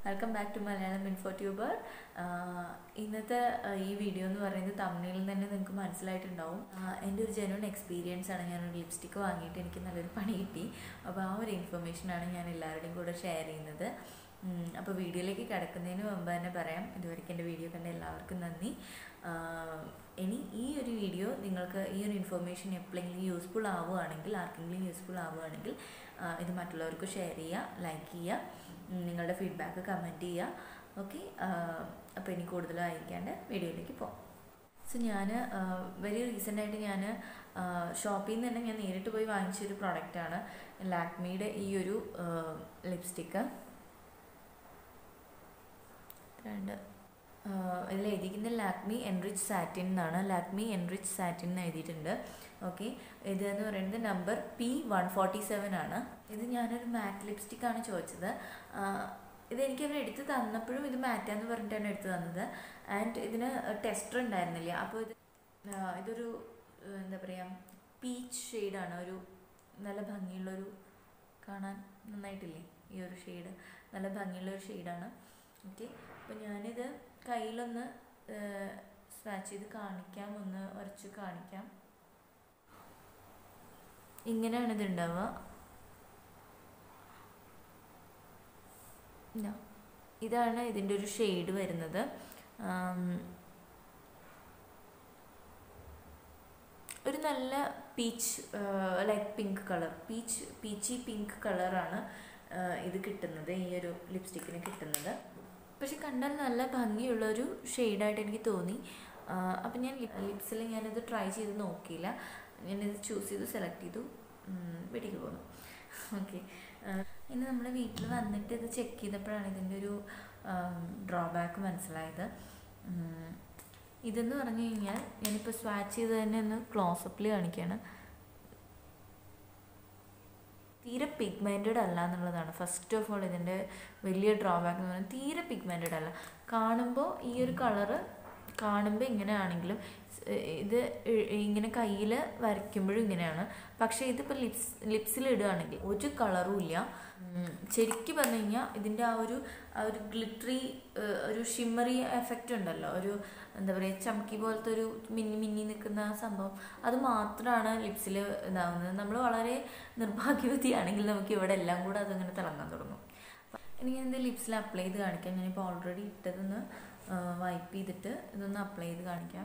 Welcome back to Malayalam info tuber ഇന്നത്തെ ആ, ഈ വീഡിയോ എന്ന് പറയുന്നത് തമിഴിൽ തന്നെ നിങ്ങൾക്ക് മനസ്സിലായിട്ടുണ്ടാവും ആ, എൻ്റെ ഒരു ജെനുവൻ എക്സ്പീരിയൻസ് ആണ് ഞാനൊരു ലിപ്സ്റ്റിക്ക് വാങ്ങിയിട്ട് എനിക്ക് നല്ലൊരു പണി കിട്ടി അപ്പോൾ ആ ഒരു ഇൻഫർമേഷനാണ് ഞാൻ എല്ലാവരുടെയും കൂടെ ഷെയർ ചെയ്യുന്നത് അപ്പോൾ വീഡിയോയിലേക്ക് കിടക്കുന്നതിന് മുമ്പ് തന്നെ പറയാം ഇതുവരെയ്ക്ക് എൻ്റെ വീഡിയോ കണ്ട എല്ലാവർക്കും നന്ദി ആ, ഇനി ഈ ഒരു വീഡിയോ നിങ്ങൾക്ക് ഈ ഒരു ഇൻഫർമേഷൻ എപ്പോഴെങ്കിലും യൂസ്ഫുൾ ആവുകയാണെങ്കിൽ ആർക്കെങ്കിലും യൂസ്ഫുൾ ആവുകയാണെങ്കിൽ ആ, ഇത് മറ്റുള്ളവർക്ക് ഷെയർ ചെയ്യുക ലൈക്ക് ചെയ്യുക ഉം, നിങ്ങളുടെ ഫീഡ്ബാക്ക് കമൻറ്റ് ചെയ്യുക ഓക്കെ അപ്പോൾ ഇനി കൂടുതൽ വായിക്കാണ്ട് വീഡിയോയിലേക്ക് പോകാം സോ ഞാൻ വെരി റീസെൻ്റ് ആയിട്ട് ഞാൻ ഷോപ്പിൽ നിന്ന് തന്നെ ഞാൻ നേരിട്ട് പോയി വാങ്ങിച്ചൊരു പ്രോഡക്റ്റാണ് ലാക്മിയുടെ ഈ ഒരു ലിപ്സ്റ്റിക്ക് രണ്ട് ഇതിൽ എഴുതിയിരിക്കുന്നത് ലാക്മി എൻറിച്ച് സാറ്റിൻ എന്നാണ് ലാക്മി എൻറിച്ച് സാറ്റിൻ എന്ന് എഴുതിയിട്ടുണ്ട് ഓക്കെ ഇത് എന്ന് പറയുന്നത് number P one forty seven ആണ് ഇത് ഞാനൊരു മാറ്റ് ലിപ്സ്റ്റിക് ആണ് ചോദിച്ചത് ആ, ഇത് എനിക്ക് അവർ എടുത്ത് തന്നപ്പോഴും ഇത് മാറ്റാന്ന് പറഞ്ഞിട്ടാണ് എടുത്ത് തന്നത് ആൻഡ് ഇതിന് ടെസ്റ്റർ ഉണ്ടായിരുന്നില്ല അപ്പോൾ ഇത് ആ, ഇതൊരു ആ, എന്താ പറയുക പീച്ച് ഷെയ്ഡാണ് ഒരു നല്ല ഭംഗിയുള്ളൊരു കാണാൻ നന്നായിട്ടില്ലേ ഈ ഒരു ഷെയ്ഡ് നല്ല ഭംഗിയുള്ള ഒരു ഷെയ്ഡാണ് ഓക്കെ അപ്പോൾ ഞാനിത് കയ്യിലൊന്ന് സ്വാച്ച് ചെയ്ത് കാണിക്കാം ഒന്ന് ഉരച്ച് കാണിക്കാം ഇങ്ങനെയാണ് ഇത് ഉണ്ടാവുക ഇതാ. ഇതാണ് ഇതിൻ്റെ ഒരു ഷെയ്ഡ് വരുന്നത് ആം, ഒരു നല്ല peach like pink colour peach peachy pink കളറാണ് ഇത് കിട്ടുന്നത് ഈ ഒരു ലിപ്സ്റ്റിക്കിന് കിട്ടുന്നത് പക്ഷെ കണ്ടാൽ നല്ല ഭംഗിയുള്ളൊരു ഷെയ്ഡായിട്ട് എനിക്ക് തോന്നി അപ്പം ഞാൻ ലിപ്സിൽ ഞാനിത് ട്രൈ ചെയ്ത് നോക്കിയില്ല ഞാനിത് ചൂസ് ചെയ്തു സെലക്ട് ചെയ്തു ഉം, വീട്ടിലേക്ക് പോന്നു ഓക്കെ ഇനി നമ്മൾ വീട്ടിൽ വന്നിട്ട് ഇത് ചെക്ക് ചെയ്തപ്പോഴാണ് ഇതിൻ്റെ ഒരു ഡ്രോബാക്ക് മനസ്സിലായത് ഉം, ഇതെന്ന് പറഞ്ഞു കഴിഞ്ഞാൽ ഞാനിപ്പോൾ സ്വാച്ച് ചെയ്ത് തന്നെ ഒന്ന് ക്ലോസപ്പിൽ കാണിക്കുകയാണ് തീരെ പിഗ്മെൻറ്റഡ് അല്ല എന്നുള്ളതാണ് ഫസ്റ്റ് ഓഫ് ഓൾ ഇതിൻ്റെ വലിയ ഡ്രോബാക്ക് എന്ന് പറയുന്നത് തീരെ പിഗ്മെൻറ്റഡ് അല്ല കാണുമ്പോൾ ഈ ഒരു കളറ് കാണുമ്പോൾ ഇങ്ങനെ ആണെങ്കിലും സ് ഇത് ഇ- ഇങ്ങനെ കയ്യിൽ വരയ്ക്കുമ്പോഴും ഇങ്ങനെയാണ് പക്ഷേ ഇതിപ്പോൾ ലിപ്സ് ലിപ്സിൽ ഇടുകയാണെങ്കിൽ ഒരു കളറും ഇല്ല ഉം, ശരിക്കും പറഞ്ഞു കഴിഞ്ഞാൽ ഇതിൻ്റെ ആ ഒരു ആ ഒരു ഗ്ലിറ്ററി ഒരു ഷിമ്മറി എഫക്റ്റ് ഉണ്ടല്ലോ ഒരു എന്താ പറയുക ചമക്കി പോലത്തെ ഒരു മിന്നി മിന്നി നിൽക്കുന്ന ആ സംഭവം അത് മാത്രമാണ് ലിപ്സിൽ ഇതാവുന്നത് നമ്മൾ വളരെ നിർഭാഗ്യവതിയാണെങ്കിൽ നമുക്ക് ഇവിടെ എല്ലാം കൂടെ അതിങ്ങനെ തിളങ്ങാൻ തുടങ്ങും ഇനി ഞാൻ ഇത് ലിപ്സിൽ അപ്ലൈ ചെയ്ത് കാണിക്കാം ഞാനിപ്പോൾ ഓൾറെഡി ഇട്ടതൊന്ന് വൈപ്പ് ചെയ്തിട്ട് ഇതൊന്ന് അപ്ലൈ ചെയ്ത് കാണിക്കാം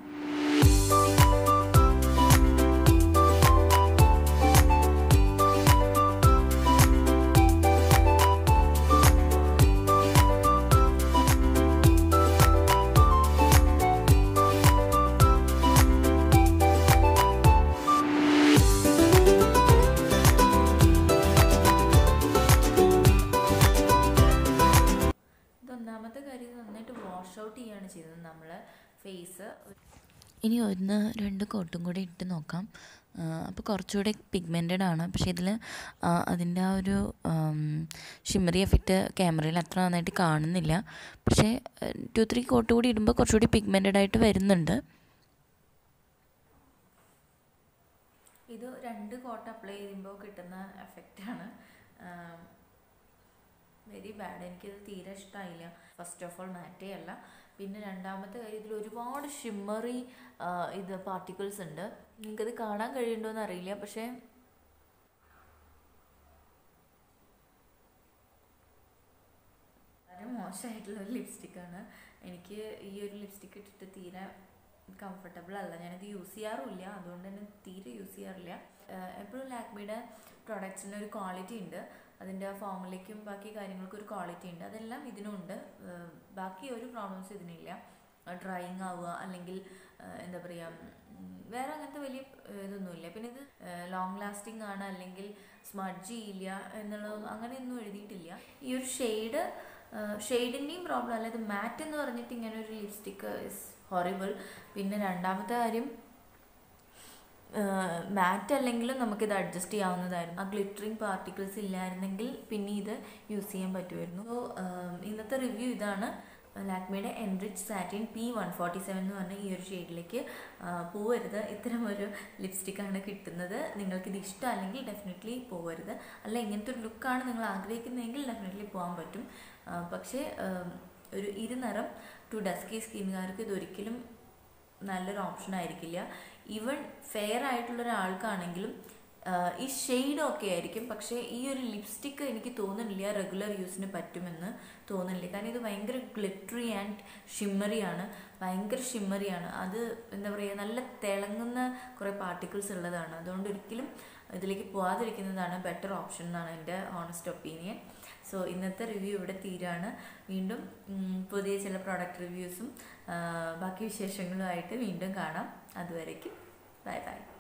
ഇതൊന്നാമത്തെ കാര്യം ഇത് നന്നായിട്ട് വാഷ് ഔട്ട് ചെയ്യാണ് ചെയ്യുന്നത് നമ്മൾ ഫേസ് ഇനി ഒന്ന് രണ്ട് കോട്ടും കൂടി ഇട്ട് നോക്കാം അപ്പോൾ കുറച്ചുകൂടി പിഗ്മെൻറ്റഡ് ആണ് പക്ഷേ ഇതിൽ അതിൻ്റെ ആ ഒരു ഷിമ്മറി എഫക്റ്റ് ക്യാമറയിൽ അത്ര നന്നായിട്ട് കാണുന്നില്ല പക്ഷേ ടു ത്രീ കോട്ട് കൂടി ഇടുമ്പോൾ കുറച്ചുകൂടി പിഗ്മെൻറ്റഡ് ആയിട്ട് വരുന്നുണ്ട് ഇത് രണ്ട് കോട്ട് അപ്ലൈ ചെയ്യുമ്പോൾ കിട്ടുന്ന എഫക്റ്റാണ് വെരി ബാഡ് എനിക്കിത് തീരെ ഇഷ്ടമായില്ല ഫസ്റ്റ് ഓഫ് ഓൾ മാറ്റേ അല്ല പിന്നെ രണ്ടാമത്തെ കാര്യം ഇതിൽ ഒരുപാട് ഷിമ്മറി ഇത് പാർട്ടിക്കിൾസ് ഉണ്ട് നിങ്ങൾക്കത് കാണാൻ കഴിയുന്നുണ്ടോ എന്ന് അറിയില്ല പക്ഷേ വളരെ മോശമായിട്ടുള്ള ഒരു ലിപ്സ്റ്റിക്കാണ് എനിക്ക് ഈ ഒരു ലിപ്സ്റ്റിക്ക് ഇട്ടിട്ട് തീരെ കംഫർട്ടബിൾ അല്ല ഞാനിത് യൂസ് ചെയ്യാറുമില്ല അതുകൊണ്ട് തന്നെ തീരെ യൂസ് ചെയ്യാറില്ല എപ്പോഴും ലാക്മിയുടെ പ്രൊഡക്ട്സിന് ഒരു ക്വാളിറ്റി ഉണ്ട് അതിൻ്റെ ഫോമിലേക്കും ബാക്കി കാര്യങ്ങൾക്കും ഒരു ക്വാളിറ്റി ഉണ്ട് അതെല്ലാം ഇതിനുണ്ട് ഏഹ് ബാക്കി ഒരു പ്രോബ്ലംസ് ഇതിനില്ല ഡ്രൈയിങ് ആവുക അല്ലെങ്കിൽ ഏഹ് എന്താ പറയുക ഉം, വേറെ അങ്ങനത്തെ വലിയ ഏഹ് ഇതൊന്നുമില്ല പിന്നെ ഇത് ലോങ് ലാസ്റ്റിംഗ് ആണ് അല്ലെങ്കിൽ സ്മഡ്ജ് ചെയ്യില്ല എന്നുള്ളതൊന്നും അങ്ങനെയൊന്നും എഴുതിയിട്ടില്ല ഈ ഒരു ഷെയ്ഡ് ഷെയ്ഡിൻ്റെയും പ്രോബ്ലം അല്ല ഇത് മാറ്റ് എന്ന് പറഞ്ഞിട്ട് ഇങ്ങനെ ഒരു ലിപ്സ്റ്റിക്ക് ഇസ് ഹൊറിബിൾ പിന്നെ രണ്ടാമത്തെ കാര്യം മാറ്റ് അല്ലെങ്കിലും നമുക്കിത് അഡ്ജസ്റ്റ് ചെയ്യാവുന്നതായിരുന്നു ആ ഗ്ലിറ്ററിങ് പാർട്ടിക്കിൾസ് ഇല്ലായിരുന്നെങ്കിൽ പിന്നെ ഇത് യൂസ് ചെയ്യാൻ പറ്റുമായിരുന്നു സോ ഇന്നത്തെ റിവ്യൂ ഇതാണ് ലാക്മിയുടെ enrich satin P one forty seven എന്ന് പറഞ്ഞ ഈ ഒരു ഷെയ്ഡിലേക്ക് പോവരുത് ഇത്തരം ഒരു ലിപ്സ്റ്റിക്കാണ് കിട്ടുന്നത് നിങ്ങൾക്കിത് ഇഷ്ടമല്ലെങ്കിൽ ഡെഫിനറ്റ്ലി പോവരുത് അല്ല ഇങ്ങനത്തെ ഒരു ലുക്കാണ് നിങ്ങൾ ആഗ്രഹിക്കുന്നതെങ്കിൽ ഡെഫിനറ്റ്ലി പോകാൻ പറ്റും പക്ഷേ ഉം, ഒരു ഇരുനിറം ടു ഡസ്കി സ്കിന്നുകാർക്ക് ഇതൊരിക്കലും നല്ലൊരു ഓപ്ഷൻ ആയിരിക്കില്ല ഈവൻ ഫെയർ ആയിട്ടുള്ള ഒരാൾക്കാണെങ്കിലും ആഹ് ഈ ഷെയ്ഡ് ഒക്കെ ആയിരിക്കും പക്ഷേ ഈ ഒരു ലിപ്സ്റ്റിക്ക് എനിക്ക് തോന്നുന്നില്ല റെഗുലർ യൂസിന് പറ്റുമെന്ന് തോന്നുന്നില്ല കാരണം ഇത് ഭയങ്കര ഗ്ലിറ്ററി ആൻഡ് ഷിമ്മറി ആണ് ഭയങ്കര ഷിമ്മറി ആണ് അത് എന്താ പറയുക നല്ല തിളങ്ങുന്ന കുറേ പാർട്ടിക്കിൾസ് ഉള്ളതാണ് അതുകൊണ്ട് ഒരിക്കലും ഇതിലേക്ക് പോകാതിരിക്കുന്നതാണ് ബെറ്റർ ഓപ്ഷൻ എന്നാണ് എൻ്റെ ഓണസ്റ്റ് ഒപ്പീനിയൻ സോ ഇന്നത്തെ റിവ്യൂ ഇവിടെ തീരാണ് വീണ്ടും ഉം, പുതിയ ചില പ്രോഡക്റ്റ് റിവ്യൂസും ബാക്കി വിശേഷങ്ങളുമായിട്ട് വീണ്ടും കാണാം അതുവരേക്കും ബൈ ബൈ